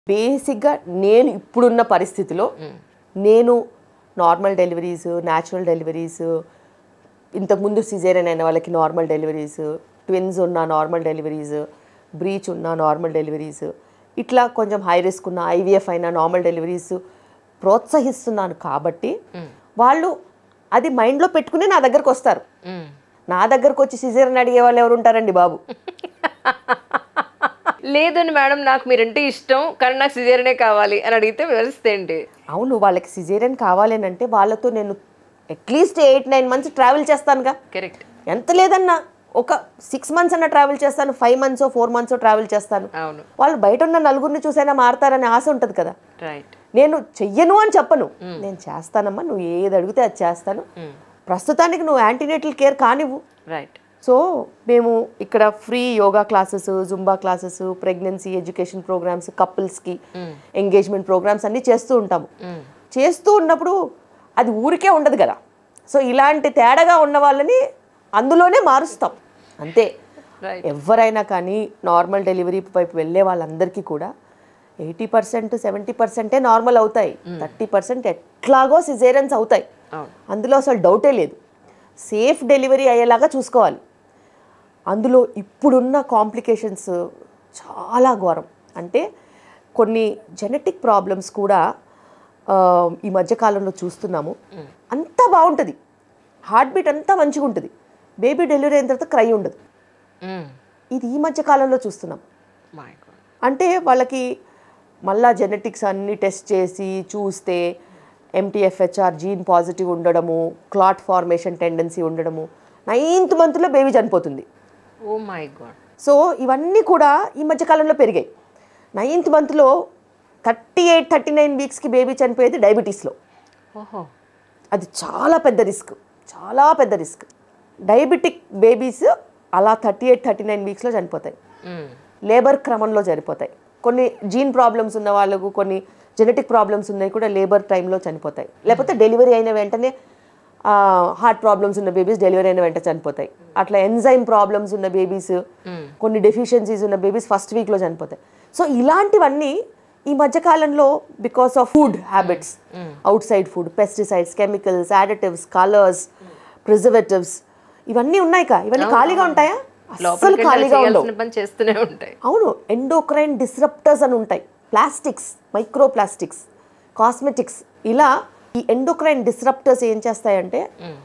బేసిక్గా నేను ఇప్పుడున్న పరిస్థితిలో నేను నార్మల్ డెలివరీస్ న్యాచురల్ డెలివరీస్ ఇంతకుముందు సిజేరియన్ అయిన వాళ్ళకి నార్మల్ డెలివరీస్ ట్విన్స్ ఉన్న నార్మల్ డెలివరీస్ బ్రీచ్ ఉన్న నార్మల్ డెలివరీస్ ఇట్లా కొంచెం హై రిస్క్ ఉన్న ఐవీఎఫ్ అయిన నార్మల్ డెలివరీస్ ప్రోత్సహిస్తున్నాను కాబట్టి వాళ్ళు అది మైండ్లో పెట్టుకుని నా దగ్గరకు వస్తారు నా దగ్గరకు వచ్చి సిజేరియన్ అడిగే వాళ్ళు ఎవరు ఉంటారండి బాబు లేదండి మేడం నాకు మీరంటే ఇష్టం కానీ నాకు సిజేరియనే కావాలి అని అడిగితే వ్యవస్థ ఏంటి అవును వాళ్ళకి సిజేరియన్ కావాలి అని అంటే వాళ్ళతో నేను at least eight nine months travel చేస్తానుగా కరెక్ట్ ఎంత లేదన్నా ఒక సిక్స్ మంత్స్ అన్న ట్రావెల్ చేస్తాను five months four months travel చేస్తాను అవును వాళ్ళు బయట ఉన్న నలుగురిని చూసైనా మారతారనే ఆశ ఉంటుంది కదా రైట్ నేను చెయ్యను అని చెప్పను నేను చేస్తానమ్మా నువ్వు ఏది అడిగితే అది చేస్తాను ప్రస్తుతానికి నువ్వు యాంటీనేటల్ కేర్ కానివ్వు రైట్ సో మేము ఇక్కడ free yoga classes zumba classes pregnancy education programmes కపుల్స్కి ఎంగేజ్మెంట్ ప్రోగ్రామ్స్ అన్నీ చేస్తూ ఉంటాము చేస్తూ ఉన్నప్పుడు అది ఊరికే ఉండదు కదా సో ఇలాంటి తేడాగా ఉన్న వాళ్ళని అందులోనే మారుస్తాం అంతే రైట్ ఎవరైనా కానీ నార్మల్ డెలివరీ వైపు వెళ్ళే వాళ్ళందరికీ కూడా ఎయిటీ పర్సెంట్ సెవెంటీ పర్సెంటే నార్మల్ అవుతాయి థర్టీ పర్సెంట్ ఎట్లాగో సిజేరియన్స్ అవుతాయి అవును అందులో అసలు డౌటే లేదు సేఫ్ డెలివరీ అయ్యేలాగా చూసుకోవాలి అందులో ఇప్పుడున్న కాంప్లికేషన్స్ చాలా ఘోరం అంటే కొన్ని జెనెటిక్ ప్రాబ్లమ్స్ కూడా ఆ, ఈ మధ్యకాలంలో చూస్తున్నాము అంతా బాగుంటుంది హార్ట్ బీట్ అంతా మంచిగా ఉంటుంది బేబీ డెలివరీ అయిన తర్వాత క్రై ఉండదు ఇది ఈ మధ్య కాలంలో చూస్తున్నాం మై గాడ్ అంటే వాళ్ళకి మళ్ళా జెనెటిక్స్ అన్ని టెస్ట్ చేసి చూస్తే ఎంటీఎఫ్హెచ్ఆర్ జీన్ పాజిటివ్ ఉండడము క్లాట్ ఫార్మేషన్ టెండెన్సీ ఉండడము నైన్త్ మంత్లో బేబీ చనిపోతుంది ఓ మై గాడ్ సో ఇవన్నీ కూడా ఈ మధ్య కాలంలో పెరిగాయి నైన్త్ మంత్లో థర్టీ ఎయిట్ థర్టీ నైన్ వీక్స్కి బేబీ చనిపోయేది డయాబెటీస్లో ఓహో అది చాలా పెద్ద రిస్క్ చాలా పెద్ద రిస్క్ డయాబెటిక్ బేబీస్ అలా థర్టీ ఎయిట్ థర్టీ నైన్ వీక్స్లో చనిపోతాయి లేబర్ క్రమంలో చనిపోతాయి కొన్ని జీన్ ప్రాబ్లమ్స్ ఉన్న వాళ్ళకు కొన్ని జెనెటిక్ ప్రాబ్లమ్స్ ఉన్నాయి కూడా లేబర్ టైంలో చనిపోతాయి లేకపోతే డెలివరీ అయిన వెంటనే హార్ట్ ప్రాబ్లమ్స్ ఉన్న బేబీస్ డెలివరీ అయిన వెంటనే చనిపోతాయి అట్లా ఎంజైమ్ ప్రాబ్లమ్స్ ఉన్న బేబీస్ కొన్ని డెఫిషియన్సీస్ ఉన్న బేబీస్ ఫస్ట్ వీక్లో చనిపోతాయి సో ఇలాంటివన్నీ ఈ మధ్యకాలంలో because of food habits outside food pesticides chemicals additives colours preservatives ఇవన్నీ ఉన్నాయి కా ఇవన్నీ ఖాళీగా ఉంటాయా అస్సలు లోపలికి ఖాళీగా ఉండవు చేయాల్సిన పని చేస్తూనే ఉంటాయి అవును ఎండోక్రైన్ డిస్రప్టర్స్ అని ఉంటాయి ప్లాస్టిక్స్ మైక్రో ప్లాస్టిక్స్ కాస్మెటిక్స్ ఇలా ఈ ఎండోక్రైన్ డిస్రప్టర్స్ ఏం చేస్తాయంటే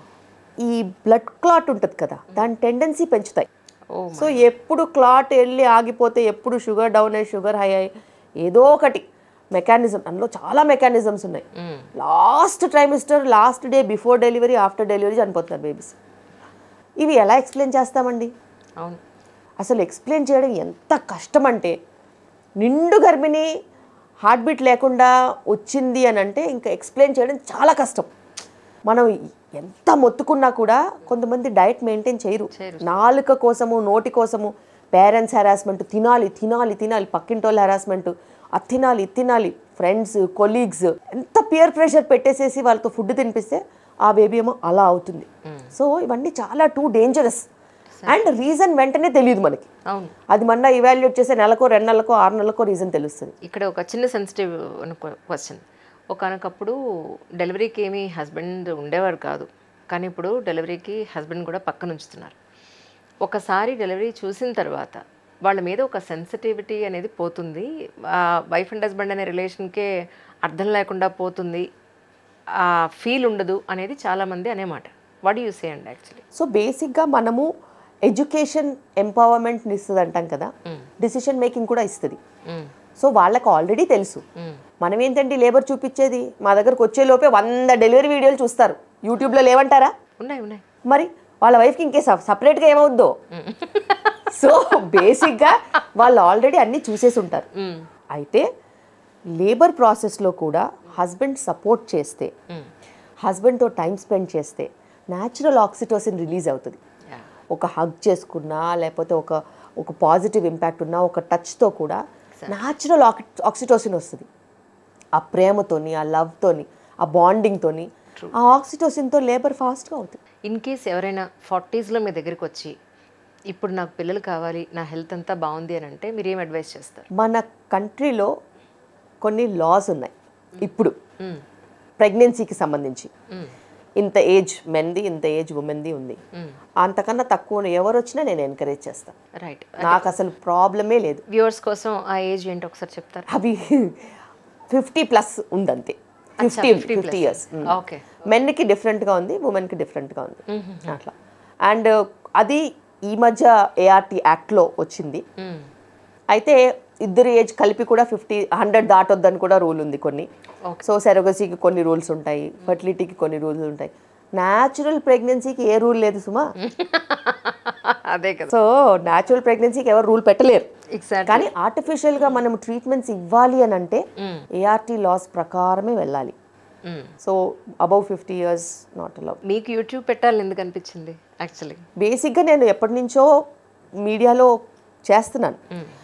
ఈ బ్లడ్ క్లాట్ ఉంటుంది కదా దాని టెండెన్సీ పెంచుతాయి ఓ సో ఎప్పుడు క్లాట్ వెళ్ళి ఆగిపోతే ఎప్పుడు షుగర్ డౌన్ అయ్యి షుగర్ హై అయ్యి ఏదో ఒకటి మెకానిజం అందులో చాలా మెకానిజమ్స్ ఉన్నాయి last trimester last day before delivery after delivery చనిపోతున్నారు బేబీస్ ఇవి ఎలా ఎక్స్ప్లెయిన్ చేస్తామండి అవును అసలు ఎక్స్ప్లెయిన్ చేయడం ఎంత కష్టం అంటే నిండు గర్భిణి హార్ట్ బీట్ లేకుండా వచ్చింది అని అంటే ఇంకా ఎక్స్ప్లెయిన్ చేయడం చాలా కష్టం మనం ఎంత మొత్తుకున్నా కూడా కొంతమంది డయట్ మెయింటైన్ చేయరు చేయరు. నాలుక కోసము నోటి కోసము పేరెంట్స్ హెరాస్మెంట్ తినాలి తినాలి తినాలి పక్కింటోళ్ళ హెరాస్మెంట్ అది తినాలి ఇది తినాలి ఫ్రెండ్స్ కొలీగ్స్ ఎంత పియర్ ప్రెషర్ పెట్టేసేసి వాళ్ళతో ఫుడ్ తినిపిస్తే ఆ బేబీ ఏమో అలా అవుతుంది సో ఇవన్నీ చాలా టూ డేంజరస్ అండ్ రీజన్ వెంటనే తెలియదు మనకి అవును అది మన ఇవాల్యుయేట్ చేసే నెలకో రెండు నెలలకో ఆరు నెలలకో రీజన్ తెలుస్తుంది ఇక్కడ ఒక చిన్న సెన్సిటివ్ క్వశ్చన్ ఒకనకప్పుడు డెలివరీకి ఏమీ హస్బెండ్ ఉండేవారు కాదు కానీ ఇప్పుడు డెలివరీకి హస్బెండ్ కూడా పక్కన ఉంచుతున్నారు ఒకసారి డెలివరీ చూసిన తర్వాత వాళ్ళ మీద ఒక సెన్సిటివిటీ అనేది పోతుంది వైఫ్ అండ్ హస్బెండ్ అనే రిలేషన్కే అర్థం లేకుండా పోతుంది ఆ ఫీల్ ఉండదు అనేది చాలామంది అనేమాట వాట్ యూ సే అండి యాక్చువల్లీ సో బేసిక్గా మనము ఎడ్యుకేషన్ ఎంపవర్మెంట్ని ఇస్తుంది అంటాం కదా డిసిషన్ మేకింగ్ కూడా ఇస్తుంది సో వాళ్ళకి ఆల్రెడీ తెలుసు మనం ఏంటంటే లేబర్ చూపించేది మా దగ్గరకు వచ్చే లోపే వంద డెలివరీ వీడియోలు చూస్తారు యూట్యూబ్లో లేవంటారా ఉన్నాయి ఉన్నాయి మరి వాళ్ళ వైఫ్కి ఇంకే సపరేట్గా ఏమవుద్దో సో బేసిక్గా వాళ్ళు ఆల్రెడీ అన్నీ చూసేసి ఉంటారు అయితే లేబర్ ప్రాసెస్లో కూడా హస్బెండ్ సపోర్ట్ చేస్తే హస్బెండ్తో టైం స్పెండ్ చేస్తే న్యాచురల్ ఆక్సిటోసిన్ రిలీజ్ అవుతుంది Yeah. ఒక హగ్ చేసుకున్నా లేకపోతే ఒక ఒక పాజిటివ్ ఇంపాక్ట్ ఉన్నా ఒక టచ్తో కూడా న్యాచురల్ ఆక్సిటోసిన్ వస్తుంది ఆ ప్రేమతోని ఆ లవ్తోని ఆ బాండింగ్తోని ఆ ఆక్సిటోసిన్తో లేబర్ ఫాస్ట్గా అవుతుంది ఇన్ కేస్ ఎవరైనా ఫార్టీస్లో మీ దగ్గరికి వచ్చి ఇప్పుడు నాకు పిల్లలు కావాలి నా హెల్త్ అంతా బాగుంది అని అంటే మీరు ఏం అడ్వైస్ చేస్తారు మన కంట్రీలో కొన్ని లాస్ ఉన్నాయి ఇప్పుడు ప్రెగ్నెన్సీకి సంబంధించి ఇంత ఏజ్ మెన్ది ఇంత ఏజ్ ఉమెన్ది ఉంది అంతకన్నా తక్కువ ఎవరు వచ్చినా నేను ఎంకరేజ్ చేస్తాను రైట్ నాకు అసలు ప్రాబ్లమే లేదు వ్యూవర్స్ కోసం ఆ ఏజ్ ఏంటో ఒకసారి చెప్తారా అవి ఫిఫ్టీ ప్లస్ ఉందంతే fifty 50 plus. Fifty years okay మెన్కి డిఫరెంట్గా ఉంది ఉమెన్కి డిఫరెంట్గా ఉంది అట్లా అండ్ అది ఈ మధ్య ఏఆర్టీ యాక్ట్లో వచ్చింది అయితే ఇద్దరు ఏజ్ కలిపి కూడా ఫిఫ్టీ హండ్రెడ్ దాటొద్దని కూడా రూల్ ఉంది కొన్ని Okay. సో సెరగసీకి కొన్ని రూల్స్ ఉంటాయి ఫర్టిలిటీకి కొన్ని రూల్స్ ఉంటాయి న్యాచురల్ ప్రెగ్నెన్సీకి ఏ రూల్ లేదు సుమా అదే కదా సో న్యాచురల్ ప్రెగ్నెన్సీకి ఎవరు రూల్ పెట్టలేరు ఎగ్జాక్ట్ కానీ ఆర్టిఫిషియల్గా మనం ట్రీట్మెంట్స్ ఇవ్వాలి అని అంటే ఏఆర్టీ లాస్ ప్రకారమే వెళ్ళాలి so above fifty years not allow మీకు యూట్యూబ్ పెట్టాలని ఎందుకు అనిపించింది యాక్చువల్లీ బేసిక్గా నేను ఎప్పటి నుంచో మీడియాలో చేస్తున్నాను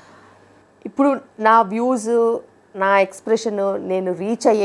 ఇప్పుడు నా వ్యూస్ నా ఎక్స్ప్రెషన్ నేను రీచ్ అయ్యే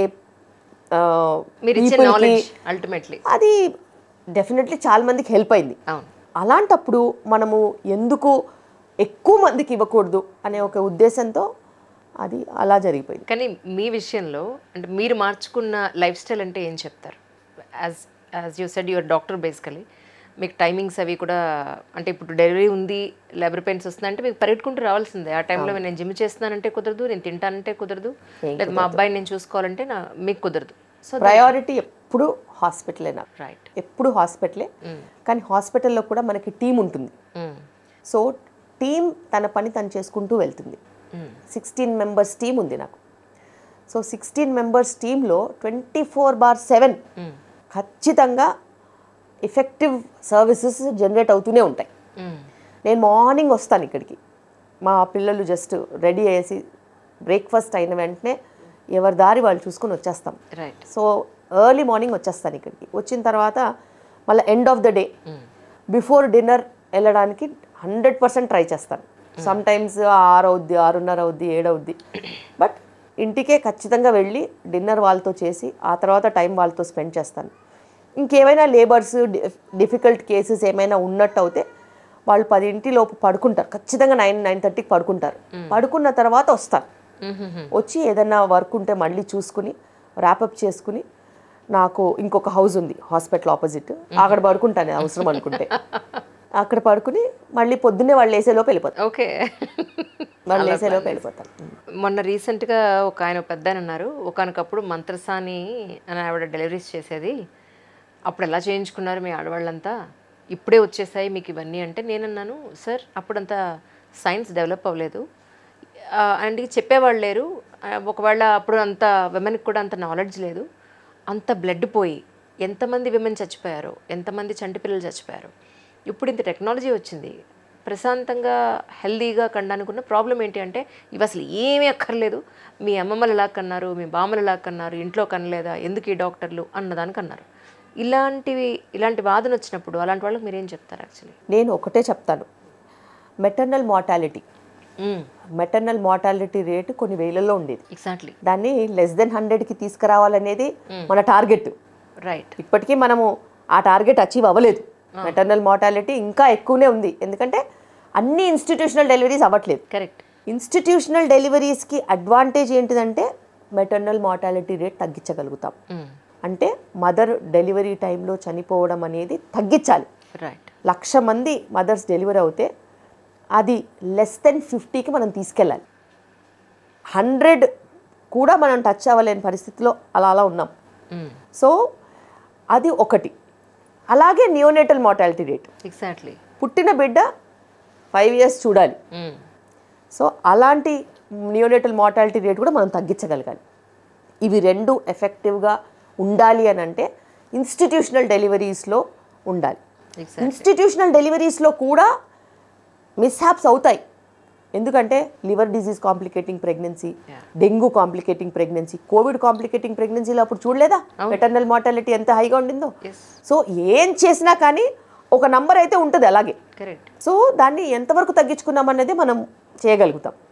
ఆ, మీరు ఇచ్చే people కి నాలెడ్జ్ అల్టిమేట్లీ అది డెఫినెట్లీ చాలా మందికి హెల్ప్ అయింది అవును అలాంటప్పుడు మనము ఎందుకు ఎక్కువ మందికి ఇవ్వకూడదు అనే ఒక ఉద్దేశంతో అది అలా జరిగిపోయింది కానీ మీ విషయంలో అంటే మీరు మార్చుకున్న లైఫ్ స్టైల్ అంటే ఏం చెప్తారు as as you said your doctor basically మీకు టైమింగ్స్ అవి కూడా అంటే ఇప్పుడు డెలివరీ ఉంది లేబర్ పెయిన్స్ వస్తుందంటే మీకు పరిగెట్టుకుంటూ రావాల్సిందే ఆ టైంలో నేను జిమ్ చేస్తున్నానంటే కుదరదు నేను తింటానంటే కుదరదు లేదా మా అబ్బాయిని నేను చూసుకోవాలంటే నా మీకు కుదరదు సో ప్రయారిటీ ఎప్పుడు హాస్పిటలే నాకు రైట్ ఎప్పుడు హాస్పిటలే కానీ హాస్పిటల్లో కూడా మనకి టీం ఉంటుంది సో టీం తన పని తను చేసుకుంటూ వెళ్తుంది సిక్స్టీన్ మెంబర్స్ టీం ఉంది నాకు సో సిక్స్టీన్ మెంబర్స్ టీంలో ట్వంటీ ఫోర్ బార్ సెవెన్ ఖచ్చితంగా ఎఫెక్టివ్ సర్వీసెస్ జనరేట్ అవుతూనే ఉంటాయి నేను మార్నింగ్ వస్తాను ఇక్కడికి మా పిల్లలు జస్ట్ రెడీ అయ్యేసి బ్రేక్ఫాస్ట్ అయిన వెంటనే ఎవరి దారి వాళ్ళు చూసుకొని వచ్చేస్తాం రైట్ సో ఎర్లీ మార్నింగ్ వచ్చేస్తాను ఇక్కడికి వచ్చిన తర్వాత మళ్ళీ end of the day before dinner వెళ్ళడానికి హండ్రెడ్ పర్సెంట్ ట్రై చేస్తాను సమ్ టైమ్స్ ఆరు అవుద్ది ఆరున్నర అవుద్ది ఏడు అవుద్ది బట్ ఇంటికే ఖచ్చితంగా వెళ్ళి డిన్నర్ వాళ్ళతో చేసి ఆ తర్వాత టైం వాళ్ళతో స్పెండ్ చేస్తాను ఇంకేమైనా లేబర్స్ డిఫికల్ట్ కేసెస్ ఏమైనా ఉన్నట్టు అయితే వాళ్ళు పదింటి లోపు పడుకుంటారు ఖచ్చితంగా నైన్ నైన్ థర్టీకి పడుకుంటారు పడుకున్న తర్వాత వస్తాను వచ్చి ఏదైనా వర్క్ ఉంటే మళ్ళీ చూసుకుని ర్యాపప్ చేసుకుని నాకు ఇంకొక హౌస్ ఉంది హాస్పిటల్ ఆపోజిట్ అక్కడ పడుకుంటాను అవసరం అనుకుంటే అక్కడ పడుకుని మళ్ళీ పొద్దున్నే వాళ్ళు వేసేలోపు వెళ్ళిపోతాను ఓకే వాళ్ళు వేసేలోపు వెళ్ళిపోతాను మొన్న రీసెంట్గా ఒక ఆయన పెద్ద ఆయన ఉన్నారు ఒకనకప్పుడు మంత్రసాని అని ఆవిడ డెలివరీస్ చేసేది అప్పుడు ఎలా చేయించుకున్నారు మీ ఆడవాళ్ళంతా ఇప్పుడే వచ్చేసాయి మీకు ఇవన్నీ అంటే నేనన్నాను సార్ అప్పుడంతా సైన్స్ డెవలప్ అవ్వలేదు అండ్ చెప్పేవాళ్ళు లేరు ఆ, ఒకవేళ అప్పుడు అంత విమెన్కి కూడా అంత నాలెడ్జ్ లేదు అంత బ్లడ్ పోయి ఎంతమంది విమెన్ చచ్చిపోయారో ఎంతమంది చంటి పిల్లలు చచ్చిపోయారు ఇప్పుడు ఇంత టెక్నాలజీ వచ్చింది ప్రశాంతంగా హెల్దీగా కనడానికి ఉన్న ప్రాబ్లం ఏంటి అంటే ఇవి అసలు ఏమీ అక్కర్లేదు మీ అమ్మమ్మలు ఎలా కన్నారు మీ బామ్మలు ఎలా కన్నారు ఇంట్లో కనలేదా ఎందుకు ఈ డాక్టర్లు అన్నదానికి అన్నారు ఇలాంటివి ఇలాంటి వాదన వచ్చినప్పుడు అలాంటి వాళ్ళకి మీరేం చెప్తారు యాక్చువల్లీ నేను ఒకటే చెప్తాను maternal mortality maternal mortality rate కొన్ని వేలల్లో ఉండేది ఎగ్జాక్ట్లీ దాన్ని లెస్ దెన్ హండ్రెడ్కి తీసుకురావాలనేది మన టార్గెట్ రైట్ ఇప్పటికీ మనము ఆ టార్గెట్ అచీవ్ అవ్వలేదు మెటర్నల్ మార్టాలిటీ ఇంకా ఎక్కువనే ఉంది ఎందుకంటే అన్ని ఇన్స్టిట్యూషనల్ డెలివరీస్ అవ్వట్లేదు కరెక్ట్ ఇన్స్టిట్యూషనల్ డెలివరీస్కి అడ్వాంటేజ్ ఏంటిదంటే మెటర్నల్ మార్టాలిటీ రేట్ తగ్గించగలుగుతాం అంటే మదర్ డెలివరీ టైంలో చనిపోవడం అనేది తగ్గించాలి రైట్ లక్ష మంది మదర్స్ డెలివరీ అవుతే అది లెస్ దెన్ ఫిఫ్టీకి మనం తీసుకెళ్ళాలి హండ్రెడ్ కూడా మనం టచ్ అవ్వలేని పరిస్థితిలో అలా అలా ఉన్నాం సో అది ఒకటి అలాగే నియోనేటల్ మార్టాలిటీ రేట్ ఎగ్జాక్ట్లీ పుట్టిన బిడ్డ ఫైవ్ ఇయర్స్ చూడాలి సో అలాంటి నియోనేటల్ మార్టాలిటీ రేట్ కూడా మనం తగ్గించగలగాలి ఇవి రెండు ఎఫెక్టివ్గా ఉండాలి అని అంటే ఇన్స్టిట్యూషనల్ డెలివరీస్లో ఉండాలి ఎగ్జాక్ట్ ఇన్స్టిట్యూషనల్ డెలివరీస్లో కూడా మిస్హాప్స్ అవుతాయి ఎందుకంటే liver disease complicating pregnancy Yeah. Dengue complicating pregnancy Covid complicating ప్రెగ్నెన్సీలో అప్పుడు చూడలేదా మెటర్నల్ మార్టాలిటీ ఎంత హైగా ఉండిందో ఎస్ సో ఏం చేసినా కానీ ఒక నంబర్ అయితే ఉంటుంది అలాగే కరెక్ట్ సో దాన్ని ఎంతవరకు తగ్గించుకున్నాం అనేది మనం చేయగలుగుతాం